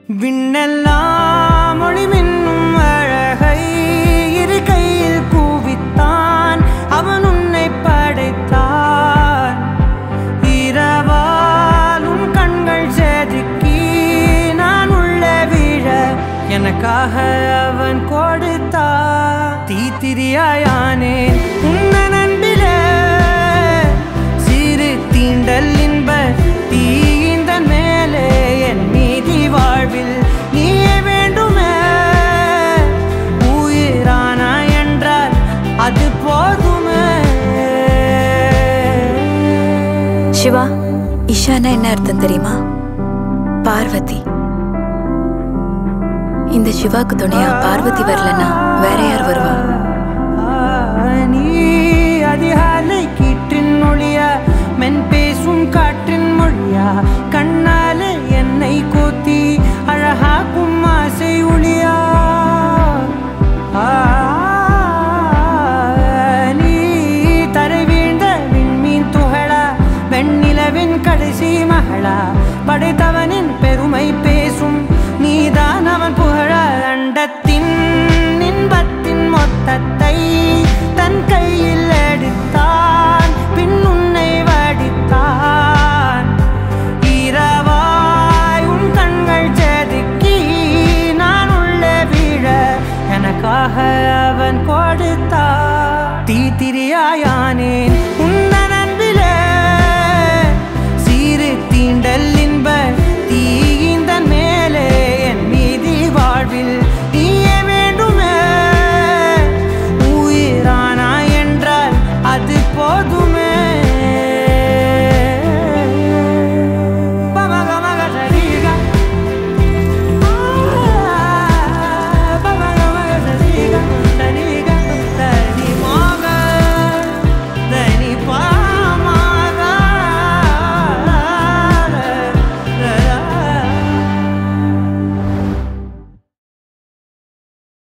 விண்ணெல்லாம் ஒளி மின்னும் அழகை இரு கையில் கூவித்தான் அவன் உன்னை படைத்தான் இரவால் உன் கண்கள் செதுக்கி நான் உள்ளே விழ எனக்காக அவன் கொடுத்தான் தீத்திரியாயானே உன்ன நண்பிலே சிறு தீண்டல் இன்ப தீந்த மேலே என் நீதி வாழ்வில் நீயே வேண்டுமே உயிரானா என்றால் அது போதுமே சிவா இஷானா என்ன அர்த்தம் தெரியுமா பார்வதி இந்த சிவாக்கு துணையா பார்வதி வரலன்னா வேற யார் வருவா நீ அதிகாலை